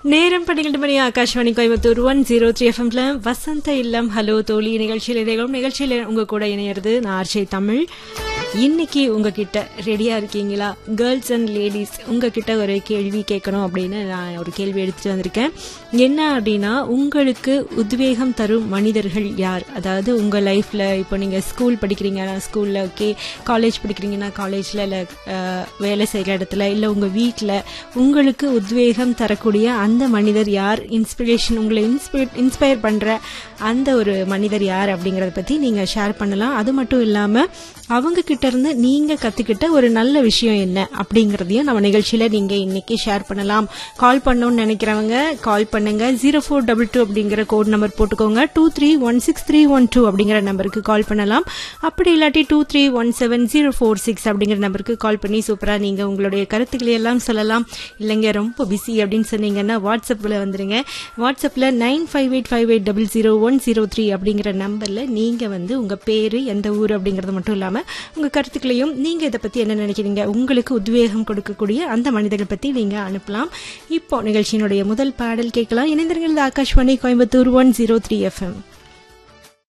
நேரம் பன்னிரண்டு மணி Akashvani Coimbatore one zero three எஃப்எம்ல வசந்த இல்லம் ஹலோ தோழி நிகழ்ச்சியில் இணைகளும் நிகழ்ச்சியில் உங்க கூட இணையிறது நான் ஆர்ஜே தமிழ் இன்னைக்கு உங்ககிட்ட ரெடியா இருக்கீங்களா கேர்ள்ஸ் அண்ட் லேடிஸ் உங்ககிட்ட ஒரு கேள்வி கேட்கணும் அப்படின்னு நான் ஒரு கேள்வி எடுத்துட்டு வந்திருக்கேன் என்ன அப்படின்னா உங்களுக்கு உத்வேகம் தரும் மனிதர்கள் யார் அதாவது உங்க லைஃப்ல இப்போ நீங்க ஸ்கூல் படிக்கிறீங்கன்னா ஸ்கூல்ல ஓகே காலேஜ் படிக்கிறீங்கன்னா காலேஜ்ல இல்ல அஹ், வேலை செய்யற இடத்துல இல்ல உங்க வீட்ல உங்களுக்கு உத்வேகம் தரக்கூடிய அந்த மனிதர் யார் இன்ஸ்பிரேஷன் உங்களை இன்ஸ்பயர் இன்ஸ்பயர் பண்ற அந்த ஒரு மனிதர் யார் அப்படிங்கறத பத்தி நீங்க ஷேர் பண்ணலாம் அது மட்டும் இல்லாம அவங்க கிட்ட இருந்து நீங்க கத்துக்கிட்ட ஒரு நல்ல விஷயம் என்ன அப்படிங்கறதையும் நம்ம நிகழ்ச்சியில நீங்க இன்னைக்கு ஷேர் பண்ணலாம் கால் பண்ணணும்னு நினைக்கிறவங்க கால் பண்ணுங்க ஜீரோ ஃபோர் டபுள் டூ அப்படிங்கிற கோட் நம்பர் போட்டுக்கோங்க two three one six three one two அப்படிங்கிற நம்பருக்கு கால் பண்ணலாம் அப்படி இல்லாட்டி two three one seven zero four six அப்படிங்கிற நம்பருக்கு கால் பண்ணி சூப்பரா நீங்க உங்களுடைய கருத்துக்களை எல்லாம் சொல்லலாம் இல்லைங்க ரொம்ப பிஸி அப்படின்னு சொன்னீங்கன்னா வாட்ஸ்அப்ல வந்துருங்க வாட்ஸ்அப்ல nine five eight five eight double zero one zero three அப்படிங்கிற நம்பர்ல நீங்க வந்து உங்க பேரு எந்த ஊர் அப்படிங்கறது மட்டும் இல்லாம உங்க கருத்துக்களையும் நீங்க இதை பத்தி என்ன நினைக்கிறீங்க உங்களுக்கு உத்வேகம் கொடுக்கக்கூடிய அந்த மனிதர்கள் பத்தி நீங்க அனுப்பலாம் இப்போ நிகழ்ச்சியினுடைய முதல் பாடல் கேட்கலாம் இணைந்திருங்கள் Akashvani Coimbatore one zero three FM